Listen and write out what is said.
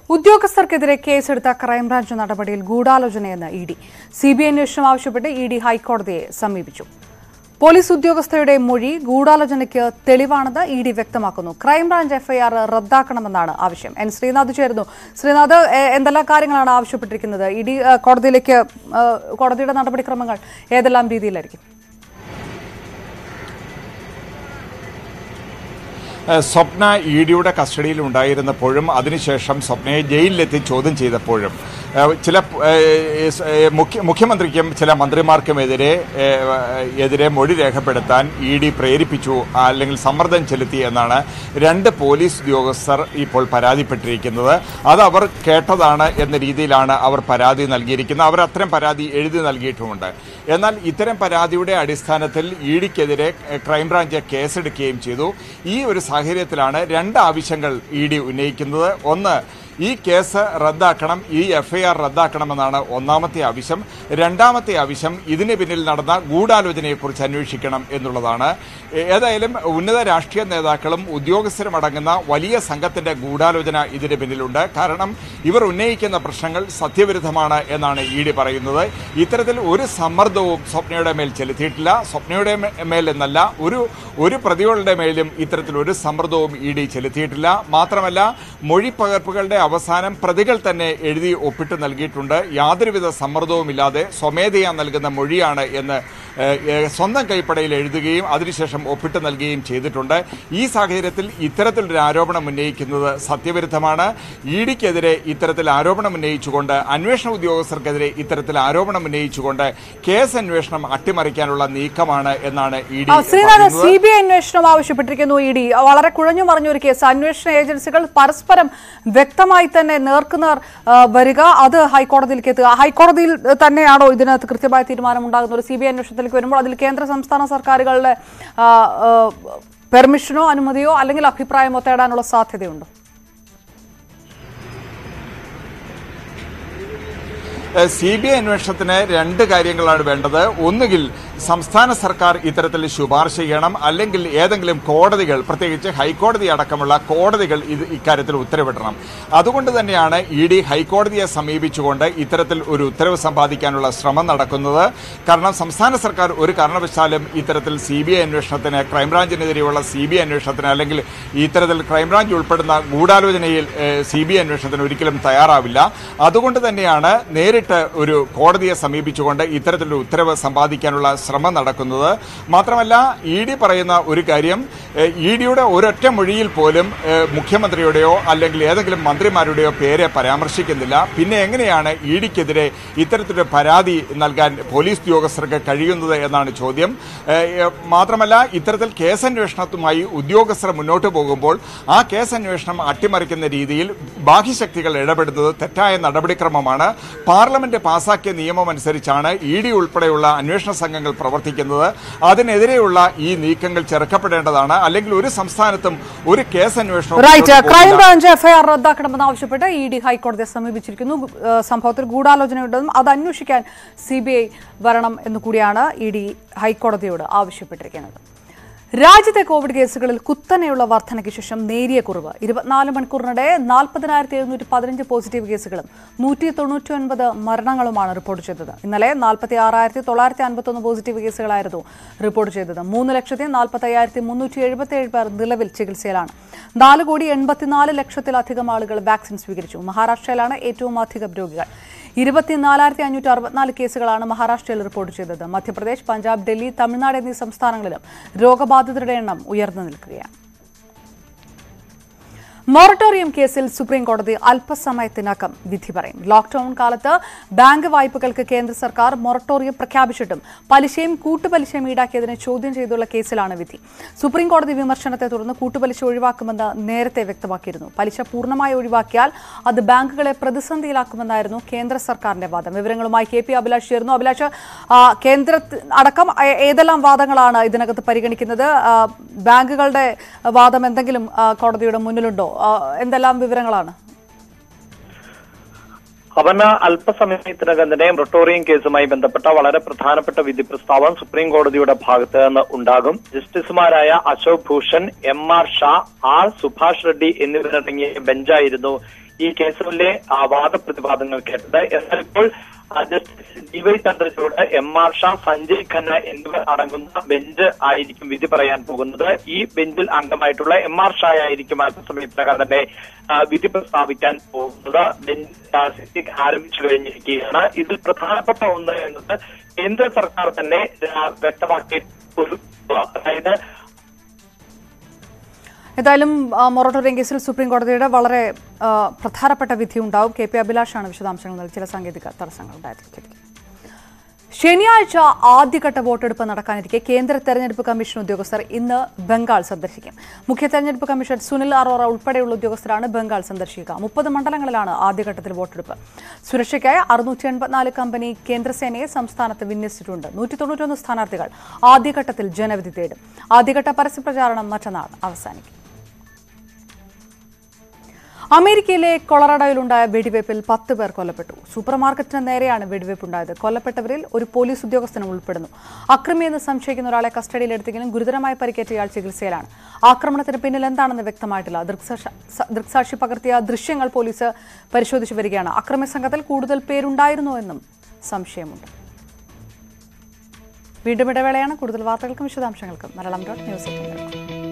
ഉദ്യോഗസ്ഥർക്കെതിരെ കേസെടുത്ത ക്രൈംബ്രാഞ്ച് നടപടിയിൽ ഗൂഢാലോചനയെന്ന് E D C B I അന്വേഷണം ആവശ്യപ്പെട്ട് ഇ ഡി ഹൈക്കോടതിയെ സമീപിച്ചു പോലീസ് ഉദ്യോഗസ്ഥയുടെ മൊഴി ഗൂഢാലോചനയ്ക്ക് തെളിവാണെന്ന് ഇ ഡി വ്യക്തമാക്കുന്നു ക്രൈംബ്രാഞ്ച് എഫ്ഐആർ റദ്ദാക്കണമെന്നാണ് ആവശ്യം എൻ ശ്രീനാഥ് ചേരുന്നു ശ്രീനാഥ് എ- എന്തെല്ലാം കാര്യങ്ങളാണ് ആവശ്യപ്പെട്ടിരിക്കുന്നത് ഇ ഡി ഏഹ്, കോടതിയിലേക്ക് ഏഹ്, കോടതിയുടെ നടപടിക്രമങ്ങൾ ഏതെല്ലാം രീതിയിലായിരിക്കും ഏഹ് സ്വപ്ന ഇ ഡിയുടെ കസ്റ്റഡിയിൽ ഉണ്ടായിരുന്നപ്പോഴും അതിനുശേഷം സ്വപ്നയെ ജയിലിലെത്തി ചോദ്യം ചെയ്തപ്പോഴും ഏഹ് ചില ഏഹ് സ് ഏഹ് മുഖ്യ മുഖ്യമന്ത്രിക്കും ചില മന്ത്രിമാർക്കുമെതിരെ ഏഹ് എതിരെ മൊഴി രേഖപ്പെടുത്താൻ ഇ ഡി പ്രേരിപ്പിച്ചു അല്ലെങ്കിൽ സമ്മർദ്ദം ചെലുത്തി എന്നാണ് രണ്ട് പോലീസ് ഉദ്യോഗസ്ഥർ ഇപ്പോൾ പരാതിപ്പെട്ടിരിക്കുന്നത് അത് അവർ കേട്ടതാണ് എന്ന രീതിയിലാണ് അവർ പരാതി നൽകിയിരിക്കുന്നത് അവർ അത്തരം പരാതി എഴുതി നൽകിയിട്ടുമുണ്ട് എന്നാൽ ഇത്തരം പരാതിയുടെ അടിസ്ഥാനത്തിൽ ഇ ഡിക്കെതിരെ ക്രൈംബ്രാഞ്ച് കേസെടുക്കുകയും ചെയ്തു ഈ ഒരു സാഹചര്യത്തിലാണ് രണ്ട് ആവശ്യങ്ങൾ ഇ ഡി ഉന്നയിക്കുന്നത് ഒന്ന് ഈ കേസ് റദ്ദാക്കണം ഈ എഫ്ഐആർ റദ്ദാക്കണമെന്നാണ് ഒന്നാമത്തെ ആവശ്യം രണ്ടാമത്തെ ആവശ്യം ഇതിന് പിന്നിൽ നടന്ന ഗൂഢാലോചനയെക്കുറിച്ച് അന്വേഷിക്കണം എന്നുള്ളതാണ് ഏതായാലും ഉന്നത രാഷ്ട്രീയ നേതാക്കളും ഉദ്യോഗസ്ഥരും അടങ്ങുന്ന വലിയ സംഘത്തിന്റെ ഗൂഢാലോചന ഇതിന് പിന്നിലുണ്ട് കാരണം ഇവർ ഉന്നയിക്കുന്ന പ്രശ്നങ്ങൾ സത്യവിരുദ്ധമാണ് എന്നാണ് ഇ ഡി പറയുന്നത് ഇത്തരത്തിൽ ഒരു സമ്മർദ്ദവും സ്വപ്നയുടെ മേൽ ചെലുത്തിയിട്ടില്ല സ്വപ്നയുടെ മേ- മേൽ എന്നല്ല ഒരു ഒരു പ്രതികളുടെ മേലും ഇത്തരത്തിൽ ഒരു സമ്മർദ്ദവും ഇ ഡി ചെലുത്തിയിട്ടില്ല മാത്രമല്ല മൊഴിപ്പകർപ്പുകളുടെ അവസാനം പ്രതികൾ തന്നെ എഴുതി ഒപ്പിട്ട് നൽകിയിട്ടുണ്ട് യാതൊരുവിധ സമ്മർദ്ദവുമില്ലാതെ സ്വമേധയാ നൽകുന്ന മൊഴിയാണ് എന്ന് ഏഹ്, ഏഹ്, സ്വന്തം കൈപ്പടയിൽ എഴുതുകയും അതിനുശേഷം ഒപ്പിട്ട് നൽകുകയും ചെയ്തിട്ടുണ്ട് ഈ സാഹചര്യത്തിൽ ഇത്തരത്തിലൊരു ആരോപണം ഉന്നയിക്കുന്നത് സത്യവിരുദ്ധമാണ് ഇ ഡിക്കെതിരെ ഇത്തരത്തിൽ ആരോപണം ഉന്നയിച്ചുകൊണ്ട് അന്വേഷണ ഉദ്യോഗസ്ഥർക്കെതിരെ ഇത്തരത്തിൽ ആരോപണം ഉന്നയിച്ചുകൊണ്ട് കേസ് അന്വേഷണം അട്ടിമറിക്കാനുള്ള നീക്കമാണ് എന്നാണ് ഇ ഡി ആ, ശ്രീനാഥ് സി ബി ഐ അന്വേഷണം ആവശ്യപ്പെട്ടിരിക്കുന്നു ഇ ഡി വളരെ കുഴഞ്ഞു മറിഞ്ഞൊരു കേസ് അന്വേഷണ ഏജൻസികൾ പരസ്പരം വ്യക്തമായി തന്നെ നേർക്കുനേർ ആ, വരിക അത് ഹൈക്കോടതിയിലേക്ക് എത്തുക ഹൈക്കോടതിയിൽ തന്നെയാണോ ഇതിനകത്ത് കൃത്യമായ തീരുമാനം ഉണ്ടാകുന്നത് സി ബി ഐ അന്വേഷണത്തിലേക്ക് വരുമ്പോൾ അതിൽ കേന്ദ്ര സംസ്ഥാന സർക്കാരുകളുടെ ആ, ആ, പെർമിഷനോ അനുമതിയോ അല്ലെങ്കിൽ അഭിപ്രായമോ തേടാനുള്ള സാധ്യതയുണ്ടോ സി ബി ഐ അന്വേഷണത്തിന് രണ്ട് കാര്യങ്ങളാണ് വേണ്ടത് ഒന്നുകിൽ സംസ്ഥാന സർക്കാർ ഇത്തരത്തിൽ ശുപാർശ ചെയ്യണം അല്ലെങ്കിൽ ഏതെങ്കിലും കോടതികൾ പ്രത്യേകിച്ച് ഹൈക്കോടതി അടക്കമുള്ള കോടതികൾ ഇത് ഇക്കാര്യത്തിൽ ഉത്തരവിടണം അതുകൊണ്ട് തന്നെയാണ് ഇ ഡി ഹൈക്കോടതിയെ സമീപിച്ചുകൊണ്ട് ഇത്തരത്തിൽ ഒരു ഉത്തരവ് സമ്പാദിക്കാനുള്ള ശ്രമം നടക്കുന്നത് കാരണം സംസ്ഥാന സർക്കാർ ഒരു കാരണവശാലും ഇത്തരത്തിൽ സി ബി ഐ അന്വേഷണത്തിന് ക്രൈംബ്രാഞ്ചിനെതിരെയുള്ള സി ബി ഐ അന്വേഷണത്തിന് അല്ലെങ്കിൽ ഇത്തരത്തിൽ ക്രൈംബ്രാഞ്ച് ഉൾപ്പെടുന്ന ഗൂഢാലോചനയിൽ സി ബി ഐ അന്വേഷണത്തിന് ഒരിക്കലും തയ്യാറാവില്ല അതുകൊണ്ട് തന്നെയാണ് നേരിട്ട് ഒരു കോടതിയെ സമീപിച്ചുകൊണ്ട് ഇത്തരത്തിലൊരു ഉത്തരവ് സമ്പാദിക്കാനുള്ള ശ്രമം നടക്കുന്നത് മാത്രമല്ല ഇ ഡി പറയുന്ന ഒരു കാര്യം ഇ ഡിയുടെ ഒരൊറ്റ മൊഴിയിൽ പോലും ഏഹ്, മുഖ്യമന്ത്രിയുടെയോ അല്ലെങ്കിൽ ഏതെങ്കിലും മന്ത്രിമാരുടെയോ പേരെ പരാമർശിക്കുന്നില്ല പിന്നെ എങ്ങനെയാണ് ഇ ഡിക്കെതിരെ ഇത്തരത്തിലൊരു പരാതി നൽകാൻ പോലീസ് ഉദ്യോഗസ്ഥർക്ക് കഴിയുന്നത് എന്നാണ് ചോദ്യം ഏഹ്, മാത്രമല്ല ഇത്തരത്തിൽ കേസന്വേഷണത്തുമായി ഉദ്യോഗസ്ഥർ മുന്നോട്ട് പോകുമ്പോൾ ആ കേസന്വേഷണം അട്ടിമറിക്കുന്ന രീതിയിൽ ബാഹ്യശക്തികൾ ഇടപെടുന്നത് തെറ്റായ നടപടിക്രമമാണ് പാർലമെന്റ് പാസാക്കിയ നിയമം അനുസരിച്ചാണ് ഇ ഡി ഉൾപ്പെടെയുള്ള അന്വേഷണ സംഘങ്ങൾ പ്രവർത്തിക്കുന്നത് അതിനെതിരെയുള്ള ഈ നീക്കങ്ങൾ ചെറുക്കപ്പെടേണ്ടതാണ് അല്ലെങ്കിൽ ഒരു സംസ്ഥാനത്തും ഒരു കേസ് അന്വേഷണം റൈറ്റ് മുന്നോട്ട് പോകില്ല. ക്രൈംബ്രാഞ്ച് എഫ്ഐആർ റദ്ദാക്കണമെന്ന് ആവശ്യപ്പെട്ട് ഇ ഡി ഹൈക്കോടതിയെ സമീപിച്ചിരിക്കുന്നു ഏഹ് സംഭവത്തിൽ ഗൂഢാലോചനയുണ്ടെന്നും അത് അന്വേഷിക്കാൻ സി ബി ഐ വരണം എന്ന് കൂടിയാണ് ഇ ഡി ഹൈക്കോടതിയോട് ആവശ്യപ്പെട്ടിരിക്കുന്നത് രാജ്യത്തെ കോവിഡ് കേസുകളിൽ കുത്തനെയുള്ള വർധനയ്ക്ക് ശേഷം നേരിയ കുറവ് ഇരുപത്തിനാല് മണിക്കൂറിനിടെ നാൽപ്പതിനായിരത്തി എഴുന്നൂറ്റി പതിനഞ്ച് പോസിറ്റീവ് കേസുകളും നൂറ്റി തൊണ്ണൂറ്റി ഒൻപത് മരണങ്ങളുമാണ് റിപ്പോർട്ട് ചെയ്തത് ഇന്നലെ നാൽപ്പത്തി ആറായിരത്തി തൊള്ളായിരത്തി അൻപത്തൊന്ന് പോസിറ്റീവ് കേസുകളായിരുന്നു റിപ്പോർട്ട് ചെയ്തത് മൂന്ന് ലക്ഷത്തി നാൽപ്പത്തി അയ്യായിരത്തി മുന്നൂറ്റി എഴുപത്തി ഏഴ് പേർ നിലവിൽ ചികിത്സയിലാണ് നാല് കോടി എൺപത്തിനാല് ലക്ഷത്തിലധികം ആളുകൾ വാക്സിൻ സ്വീകരിച്ചു മഹാരാഷ്ട്രയിലാണ് ഏറ്റവും അധികം രോഗികൾ ഇരുപത്തിനാലായിരത്തി അഞ്ഞൂറ്റി അറുപത്തിനാല് കേസുകളാണ് മഹാരാഷ്ട്രയിൽ റിപ്പോർട്ട് ചെയ്തത് മധ്യപ്രദേശ് പഞ്ചാബ് ഡൽഹി തമിഴ്നാട് എന്നീ സംസ്ഥാനങ്ങളിലും രോഗബാധിതരുടെ എണ്ണം ഉയർന്നു നിൽക്കുകയാണ് മൊറട്ടോറിയം കേസിൽ സുപ്രീം കോടതി അല്പസമയത്തിനകം വിധി പറയും ലോക്ഡൌൺ കാലത്ത് ബാങ്ക് വായ്പകൾക്ക് കേന്ദ്ര സർക്കാർ മൊറട്ടോറിയം പ്രഖ്യാപിച്ചിട്ടും പലിശയും കൂട്ടുപലിശയും ഈടാക്കിയതിനെ ചോദ്യം ചെയ്തുള്ള കേസിലാണ് വിധി സുപ്രീം കോടതി വിമർശനത്തെ തുടർന്ന് കൂട്ടുപലിശ ഒഴിവാക്കുമെന്ന് നേരത്തെ വ്യക്തമാക്കിയിരുന്നു പലിശ പൂർണ്ണമായി ഒഴിവാക്കിയാൽ അത് ബാങ്കുകളെ പ്രതിസന്ധിയിലാക്കുമെന്നായിരുന്നു കേന്ദ്ര സർക്കാരിന്റെ വാദം വിവരങ്ങളുമായി കെ പി അഭിലാഷ് ചേർന്നു അഭിലാഷ് ആ, കേന്ദ്ര അടക്കം ഏ- ഏതെല്ലാം വാദങ്ങളാണ് ഇതിനകത്ത് പരിഗണിക്കുന്നത് ആ, ബാങ്കുകളുടെ വാദം എന്തെങ്കിലും ആ, കോടതിയുടെ മുന്നിലുണ്ടോ ആ, എന്തെല്ലാം വിവരങ്ങളാണ് അവന് അല്പസമയത്തിനകം തന്നെ മൊറട്ടോറിയം കേസുമായി ബന്ധപ്പെട്ട വളരെ പ്രധാനപ്പെട്ട വിധി പ്രസ്താവം സുപ്രീം കോടതിയുടെ ഭാഗത്ത് നിന്ന് ഉണ്ടാകും ജസ്റ്റിസുമാരായ Ashok Bhushan M R Shah R Subhash Reddy എന്നിവരടങ്ങിയ ബെഞ്ചായിരുന്നു ഈ കേസുകളിലെ ആ, വാദപ്രതിവാദങ്ങൾ കേട്ടത് എന്നാൽ ഇപ്പോൾ ആ, justice DY Chandrachud M R Shah Sanjay Khanna എന്നിവർ അടങ്ങുന്ന ബെഞ്ച് ആയിരിക്കും വിധി പറയാൻ പോകുന്നത് ഈ ബെഞ്ചിൽ അംഗമായിട്ടുള്ള എം ആർ ഷാ ആയിരിക്കും അല്പസമയത്തിനകം തന്നെ ആ, വിധി പ്രസ്താവിക്കാൻ പോകുന്നത് ബെഞ്ച് ആ, സിറ്റിംഗ് ആരംഭിച്ചു കഴിഞ്ഞിരിക്കുകയാണ് ഇതിൽ പ്രധാനപ്പെട്ട ഒന്ന് എന്നത് കേന്ദ്ര സർക്കാർ തന്നെ ആ, വ്യക്തമാക്കിയ ഒരു അതായത് ഏതായാലും ആ, മൊറട്ടോറിയം കേസിൽ സുപ്രീം കോടതിയുടെ വളരെ ആ, പ്രധാനപ്പെട്ട വിധി ഉണ്ടാവും കെ പി അഭിലാഷാണ് വിശദാംശങ്ങൾ നൽകി ചില സാങ്കേതിക തടസ്സങ്ങൾ ഉണ്ടായത് ശനിയാഴ്ച ആദ്യഘട്ട വോട്ടെടുപ്പ് നടക്കാനിരിക്കെ കേന്ദ്ര തെരഞ്ഞെടുപ്പ് കമ്മീഷൻ ഉദ്യോഗസ്ഥർ ഇന്ന് ബംഗാൾ സന്ദർശിക്കും മുഖ്യ തെരഞ്ഞെടുപ്പ് കമ്മീഷണർ സുനിൽ അറോറ ഉൾപ്പെടെയുള്ള ഉദ്യോഗസ്ഥരാണ് ബംഗാൾ സന്ദർശിക്കുക മുപ്പത് മണ്ഡലങ്ങളിലാണ് ആദ്യഘട്ടത്തിൽ വോട്ടെടുപ്പ് സുരക്ഷയ്ക്കായി അറുന്നൂറ്റി എൺപത്തിനാല് കമ്പനി കേന്ദ്രസേനയെ സംസ്ഥാനത്ത് വിന്യസിച്ചിട്ടുണ്ട് നൂറ്റി തൊണ്ണൂറ്റൊന്ന് സ്ഥാനാർത്ഥികൾ ആദ്യഘട്ടത്തിൽ ജനവിധി തേടും ആദ്യഘട്ട പരസ്യപ്രചാരണം മറ്റന്നാൾ അവസാനിക്കും അമേരിക്കയിലെ കൊളറാഡോയിലുണ്ടായ വെടിവയ്പിൽ പത്ത് പേർ കൊല്ലപ്പെട്ടു സൂപ്പർ മാർക്കറ്റിന് നേരെയാണ് വെടിവയ്പുണ്ടായത് കൊല്ലപ്പെട്ടവരിൽ ഒരു പോലീസ് ഉദ്യോഗസ്ഥനും ഉൾപ്പെടുന്നു അക്രമിയെന്ന് സംശയിക്കുന്ന ഒരാളെ കസ്റ്റഡിയിലെടുത്തെങ്കിലും ഗുരുതരമായി പരിക്കേറ്റ ഇയാൾ ചികിത്സയിലാണ് ആക്രമണത്തിന് പിന്നിൽ എന്താണെന്ന് വ്യക്തമായിട്ടില്ല ദൃക്സാക്ഷ- സ- ദൃക്സാക്ഷി പകർത്തിയ ദൃശ്യങ്ങൾ പോലീസ് പരിശോധിച്ചു വരികയാണ് അക്രമി സംഘത്തിൽ കൂടുതൽ പേരുണ്ടായിരുന്നോ എന്നും സംശയമുണ്ട് വീണ്ടും ഇടവേളയാണ് കൂടുതൽ വാർത്തകൾക്കും വിശദാംശങ്ങൾക്കും മലയാളം ഡോട്ട് ന്യൂസ്